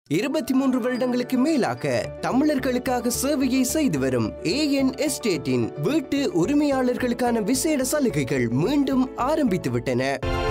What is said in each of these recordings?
இருபத்தி மூன்று வருடங்களுக்கு மேலாக தமிழர்களுக்காக சேவையை செய்து வரும் ஏஎன் எஸ்டேட்டின் வீட்டு உரிமையாளர்களுக்கான விசேட சலுகைகள் மீண்டும் ஆரம்பித்து விட்டன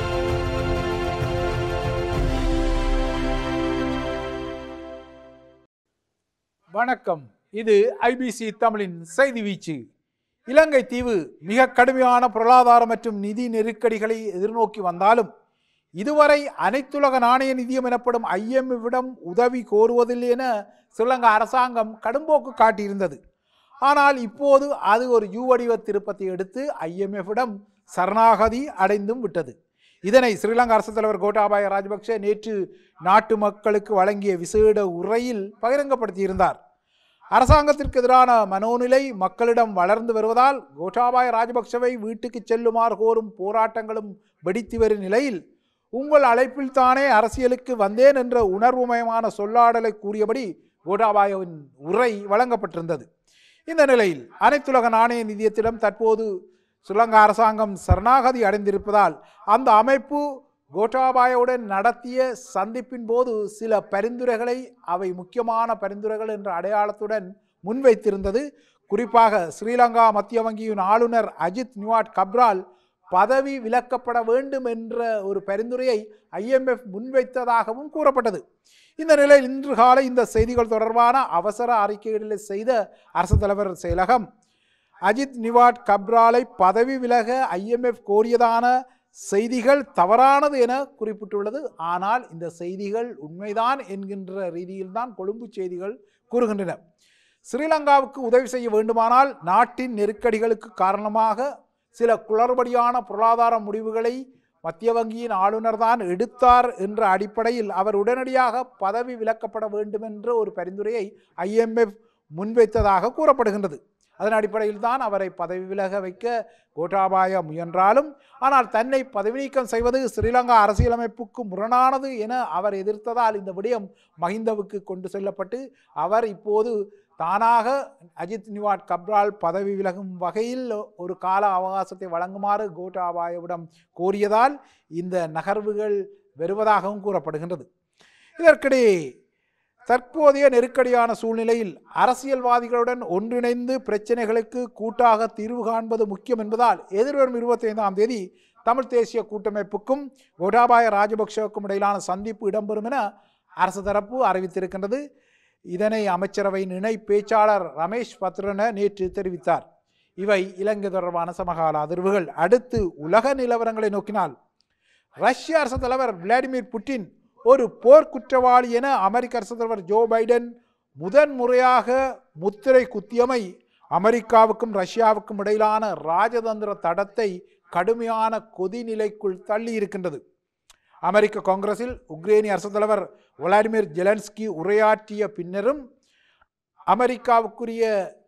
வணக்கம் இது ஐபிசி தமிழின் செய்தி வீச்சு இலங்கை தீவு மிக கடுமையான பொருளாதார மற்றும் நிதி நெருக்கடிகளை எதிர்நோக்கி வந்தாலும் இதுவரை அனைத்துலக நாணய நிதியம் எனப்படும் ஐஎம்எஃபிடம் உதவி கோருவதில்லை என ஸ்ரீலங்கா அரசாங்கம் கடும்போக்கு காட்டியிருந்தது ஆனால் இப்போது அது ஒரு யூ வடிவ திருப்பத்தை எடுத்து ஐஎம்எஃபிடம் சரணாகதி அடைந்தும் விட்டது இதனை ஸ்ரீலங்கா அரசு தலைவர் கோட்டாபாய ராஜபக்ஷ நேற்று நாட்டு மக்களுக்கு வழங்கிய விசேட உரையில் பகிரங்கப்படுத்தியிருந்தார் அரசாங்கத்திற்கு எதிரான மனோநிலை மக்களிடம் வளர்ந்து வருவதால் கோட்டாபாய ராஜபக்ஷவை வீட்டுக்கு செல்லுமாறு கோரும் போராட்டங்களும் வெடித்து வரும் நிலையில் உங்கள் அழைப்பில் தானே அரசியலுக்கு வந்தேன் என்ற உணர்வுமயமான சொல்லாடலை கூறியபடி கோட்டாபாயவின் உரை வழங்கப்பட்டிருந்தது இந்த நிலையில் அனைத்துலக நாணய நிதியத்திடம் தற்போது ஸ்ரீலங்கா அரசாங்கம் சரணாகதி அடைந்திருப்பதால் அந்த அமைப்பு கோட்டாபாயவுடன் நடத்திய சந்திப்பின் போது சில பரிந்துரைகளை அவை முக்கியமான பரிந்துரைகள் என்ற அடையாளத்துடன் முன்வைத்திருந்தது குறிப்பாக ஸ்ரீலங்கா மத்திய வங்கியின் ஆளுநர் அஜித் நிவாட் கப்ரால் பதவி விலக்கப்பட வேண்டும் என்ற ஒரு பரிந்துரையை ஐஎம்எஃப் முன்வைத்ததாகவும் கூறப்பட்டது இந்த நிலையில் இன்று காலை இந்த செய்திகள் தொடர்பான அவசர அறிக்கைகளை செய்த அரசு தலைவர் செயலகம் அஜித் நிவாட் கப்ராலை பதவி விலக ஐஎம்எஃப் கோரியதான செய்திகள் தவறானது என குறிப்பிட்டுள்ளது ஆனால் இந்த செய்திகள் உண்மைதான் என்கின்ற ரீதியில்தான் கொழும்பு செய்திகள் கூறுகின்றன ஸ்ரீலங்காவுக்கு உதவி செய்ய வேண்டுமானால் நாட்டின் நெருக்கடிகளுக்கு காரணமாக சில குளறுபடியான பொருளாதார முடிவுகளை மத்திய வங்கியின் ஆளுநர் தான் எடுத்தார் என்ற அடிப்படையில் அவர் உடனடியாக பதவி விலக்கப்பட வேண்டும் என்ற ஒரு பரிந்துரையை ஐஎம்எஃப் முன்வைத்ததாக கூறப்படுகின்றது அதன் அடிப்படையில் தான் அவரை பதவி விலக வைக்க கோட்டாபாய முயன்றாலும் ஆனால் தன்னை பதவி நீக்கம் செய்வது ஸ்ரீலங்கா அரசியலமைப்புக்கு முரணானது என அவர் எதிர்த்ததால் இந்த விடயம் மஹிந்தவுக்கு கொண்டு செல்லப்பட்டு அவர் இப்போது தானாக அஜித் நிவாட் கப்ரால் பதவி விலகும் வகையில் ஒரு கால அவகாசத்தை வழங்குமாறு கோட்டாபாயவிடம் கோரியதால் இந்த நகர்வுகள் வருவதாகவும் கூறப்படுகின்றது இதற்கிடையே தற்போதைய நெருக்கடியான சூழ்நிலையில் அரசியல்வாதிகளுடன் ஒன்றிணைந்து பிரச்சனைகளுக்கு கூட்டாக தீர்வு காண்பது முக்கியம் என்பதால் எதிர்வரும் இருபத்தி ஐந்தாம் தேதி தமிழ் தேசிய கூட்டமைப்புக்கும் கோட்டாபாய ராஜபக்சவுக்கும் இடையிலான சந்திப்பு இடம்பெறும் என அரசு தரப்பு அறிவித்திருக்கின்றது இதனை அமைச்சரவையின் இணை பேச்சாளர் ரமேஷ் பத்ரன நேற்று தெரிவித்தார் இவை இலங்கை தொடர்பான சமகால அதிர்வுகள் அடுத்து உலக நிலவரங்களை நோக்கினால் ரஷ்ய அரசு தலைவர் விளாடிமிர் புட்டின் ஒரு போர் குற்றவாளி என அமெரிக்க அரசு தலைவர் ஜோ பைடன் முதன் முறையாக முத்திரை குத்தியமை அமெரிக்காவுக்கும் ரஷ்யாவுக்கும் இடையிலான ராஜதந்திர தடத்தை கடுமையான கொதிநிலைக்குள் தள்ளி இருக்கின்றது அமெரிக்க காங்கிரஸில் உக்ரைனிய அரசு தலைவர் விளாடிமிர் ஜெலன்ஸ்கி உரையாற்றிய பின்னரும் அமெரிக்காவுக்குரிய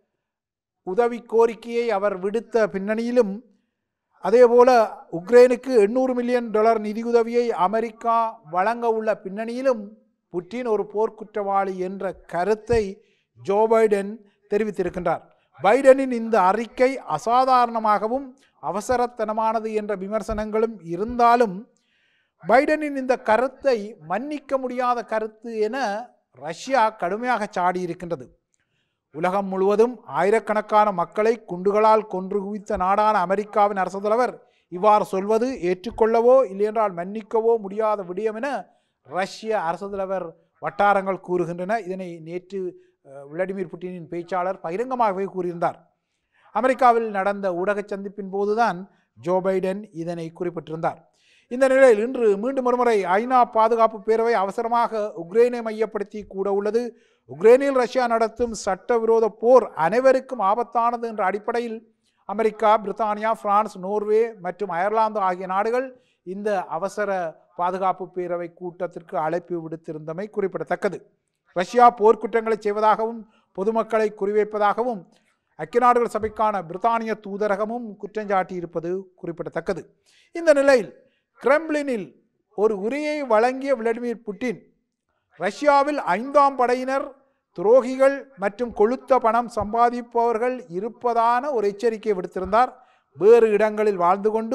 உதவி கோரிக்கையை அவர் விடுத்த பின்னணியிலும் அதேபோல உக்ரைனுக்கு எண்ணூறு மில்லியன் டாலர் நிதியுதவியை அமெரிக்கா வழங்க உள்ள பின்னணியிலும் புட்டின் ஒரு போர்க்குற்றவாளி என்ற கருத்தை ஜோ பைடன் தெரிவித்திருக்கின்றார் பைடனின் இந்த அறிக்கை அசாதாரணமாகவும் அவசரத்தனமானது என்ற விமர்சனங்களும் இருந்தாலும் பைடனின் இந்த கருத்தை மன்னிக்க முடியாத கருத்து என ரஷ்யா கடுமையாக சாடி இருக்கின்றது உலகம் முழுவதும் ஆயிரக்கணக்கான மக்களை குண்டுகளால் கொன்று குவித்த நாடான அமெரிக்காவின் அரசு தலைவர் இவ்வாறு சொல்வது ஏற்றுக்கொள்ளவோ இல்லையென்றால் மன்னிக்கவோ முடியாத விடயம் என ரஷ்ய அரசு தலைவர் வட்டாரங்கள் கூறுகின்றன இதனை நேற்று அஹ், விளாடிமிர் புட்டினின் பேச்சாளர் பகிரங்கமாகவே கூறியிருந்தார் அமெரிக்காவில் நடந்த ஊடக சந்திப்பின் போதுதான் ஜோ பைடன் இதனை குறிப்பிட்டிருந்தார் இந்த நிலையில் இன்று மீண்டும் ஒருமுறை ஐநா பாதுகாப்பு பேரவை அவசரமாக உக்ரைனை மையப்படுத்தி கூட உள்ளது உக்ரைனில் ரஷ்யா நடத்தும் சட்டவிரோத போர் அனைவருக்கும் ஆபத்தானது என்ற அடிப்படையில் அமெரிக்கா பிரித்தானியா பிரான்ஸ் நோர்வே மற்றும் அயர்லாந்து ஆகிய நாடுகள் இந்த அவசர பாதுகாப்பு பேரவை கூட்டத்திற்கு அழைப்பு விடுத்திருந்தமை குறிப்பிடத்தக்கது ரஷ்யா போர்க்குற்றங்களை செய்வதாகவும் பொதுமக்களை குறிவைப்பதாகவும் ஐக்கிய நாடுகள் சபைக்கான பிரித்தானிய தூதரகமும் குற்றஞ்சாட்டியிருப்பது குறிப்பிடத்தக்கது இந்த நிலையில் கிரெம்ளினில் ஒரு உரையை வழங்கிய விளாடிமிர் புட்டின் ரஷ்யாவில் ஐந்தாம் படையினர் துரோகிகள் மற்றும் கொளுத்த பணம் சம்பாதிப்பவர்கள் இருப்பதான ஒரு எச்சரிக்கை விடுத்திருந்தார் வேறு இடங்களில் வாழ்ந்து கொண்டு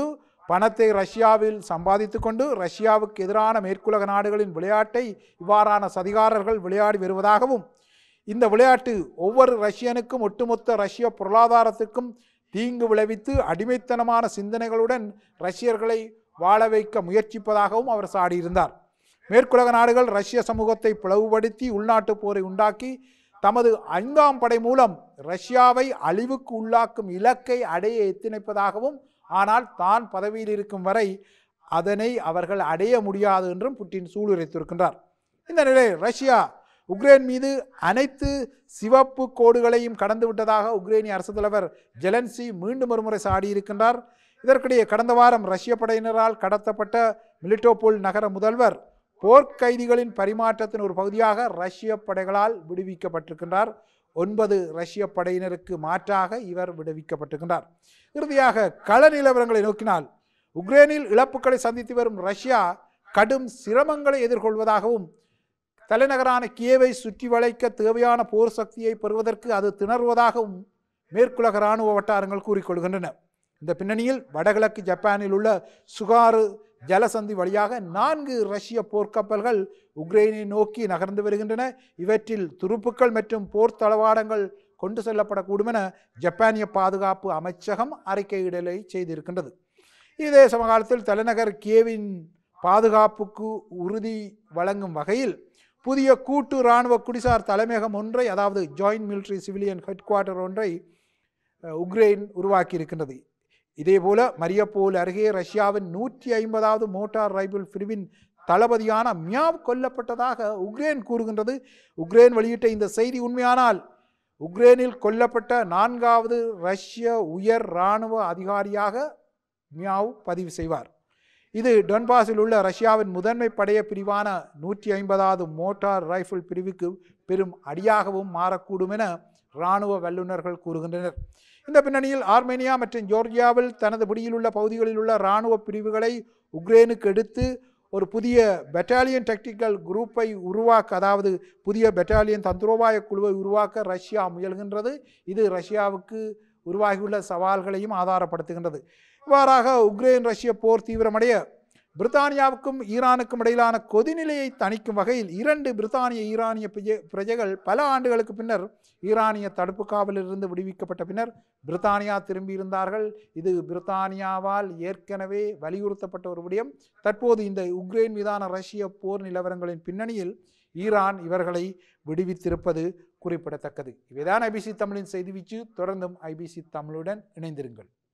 பணத்தை ரஷ்யாவில் சம்பாதித்து கொண்டு ரஷ்யாவுக்கு எதிரான மேற்குலக நாடுகளின் விளையாட்டை இவ்வாறான சதிகாரர்கள் விளையாடி வருவதாகவும் இந்த விளையாட்டு ஒவ்வொரு ரஷ்யனுக்கும் ஒட்டுமொத்த ரஷ்ய பொருளாதாரத்துக்கும் தீங்கு விளைவித்து அடிமைத்தனமான சிந்தனைகளுடன் ரஷ்யர்களை வாழ வைக்க முயற்சிப்பதாகவும் அவர் சாடியிருந்தார் மேற்குலக நாடுகள் ரஷ்ய சமூகத்தை பிளவுபடுத்தி உள்நாட்டு போரை உண்டாக்கி தமது ஐந்தாம் படை மூலம் ரஷ்யாவை அழிவுக்கு உள்ளாக்கும் இலக்கை அடைய எத்தனிப்பதாகவும் ஆனால் தான் பதவியில் இருக்கும் வரை அதனை அவர்கள் அடைய முடியாது என்றும் புட்டின் சூளுரைத்திருக்கின்றார் இந்த நிலையில் ரஷ்யா உக்ரைன் மீது அனைத்து சிவப்பு கோடுகளையும் கடந்து விட்டதாக உக்ரைனிய அரசு தலைவர் ஜெலன்சி மீண்டும் ஒருமுறை சாடியிருக்கின்றார் இதற்கிடையே கடந்த வாரம் ரஷ்ய படையினரால் கடத்தப்பட்ட மிலிட்டோபோல் நகர முதல்வர் போர்க்கைதிகளின் பரிமாற்றத்தின் ஒரு பகுதியாக ரஷ்ய படைகளால் விடுவிக்கப்பட்டிருக்கின்றார் ஒன்பது ரஷ்ய படையினருக்கு மாற்றாக இவர் விடுவிக்கப்பட்டிருக்கின்றார் இறுதியாக கள நிலவரங்களை நோக்கினால் உக்ரைனில் இழப்புகளை சந்தித்து வரும் ரஷ்யா கடும் சிரமங்களை எதிர்கொள்வதாகவும் தலைநகரான கியேவை சுற்றி வளைக்க தேவையான போர் சக்தியை பெறுவதற்கு அது திணறுவதாகவும் மேற்குலக இராணுவ வட்டாரங்கள் கூறிக்கொள்கின்றன இந்த பின்னணியில் வடகிழக்கு ஜப்பானில் உள்ள சுகாறு ஜலசந்தி வழியாக நான்கு ரஷ்ய போர்க்கப்பல்கள் உக்ரைனை நோக்கி நகர்ந்து வருகின்றன இவற்றில் துருப்புக்கள் மற்றும் போர் தளவாடங்கள் கொண்டு செல்லப்படக்கூடும் என ஜப்பானிய பாதுகாப்பு அமைச்சகம் அறிக்கையிடலை செய்திருக்கின்றது இதே சமகாலத்தில் தலைநகர் கியேவின் பாதுகாப்புக்கு உறுதி வழங்கும் வகையில் புதிய கூட்டு இராணுவ குடிசார் தலைமையகம் ஒன்றை அதாவது joint military civilian head quarter ஒன்றை அஹ், உக்ரைன் உருவாக்கியிருக்கின்றது இதேபோல மரியப்போல் அருகே ரஷ்யாவின் நூற்றி ஐம்பதாவது மோட்டார் ரைபிள் பிரிவின் தளபதியான மியாவ் கொல்லப்பட்டதாக உக்ரைன் கூறுகின்றது உக்ரைன் வெளியிட்ட இந்த செய்தி உண்மையானால் உக்ரைனில் கொல்லப்பட்ட நான்காவது ரஷ்ய உயர் இராணுவ அதிகாரியாக மியாவ் பதிவு செய்வார் இது டொன்பாஸில் உள்ள ரஷ்யாவின் முதன்மை படைய பிரிவான நூற்றி ஐம்பதாவது மோட்டார் ரைஃபிள் பிரிவுக்கு பெரும் அடியாகவும் மாறக்கூடும் என இராணுவ வல்லுநர்கள் கூறுகின்றனர் இந்த பின்னணியில் ஆர்மேனியா மற்றும் ஜோர்ஜியாவில் தனது பிடியில் உள்ள பகுதிகளில் உள்ள இராணுவ பிரிவுகளை உக்ரைனுக்கு எடுத்து ஒரு புதிய பெட்டாலியன் டெக்டிக்கல் குரூப்பை உருவாக்க அதாவது புதிய பெட்டாலியன் தந்திரோபாய குழுவை உருவாக்க ரஷ்யா முயல்கின்றது இது ரஷ்யாவுக்கு உருவாகியுள்ள சவால்களையும் ஆதாரப்படுத்துகின்றது இவ்வாறாக உக்ரைன் ரஷ்ய போர் தீவிரமடைய பிரித்தானியாவுக்கும் ஈரானுக்கும் இடையிலான கொதிநிலையை தணிக்கும் வகையில் இரண்டு பிரித்தானிய ஈரானிய பிரஜை- பிரஜைகள் பல ஆண்டுகளுக்கு பின்னர் ஈரானிய தடுப்பு காவலிலிருந்து விடுவிக்கப்பட்ட பின்னர் பிரித்தானியா திரும்பியிருந்தார்கள் இது பிரித்தானியாவால் ஏற்கனவே வலியுறுத்தப்பட்ட ஒரு விடயம் தற்போது இந்த உக்ரைன் மீதான ரஷ்ய போர் நிலவரங்களின் பின்னணியில் ஈரான் இவர்களை விடுவித்திருப்பது குறிப்பிடத்தக்கது இவைதான் ஐபிசி தமிழின் செய்தி வீச்சு தொடர்ந்தும் ஐபிசி தமிழுடன் இணைந்திருங்கள்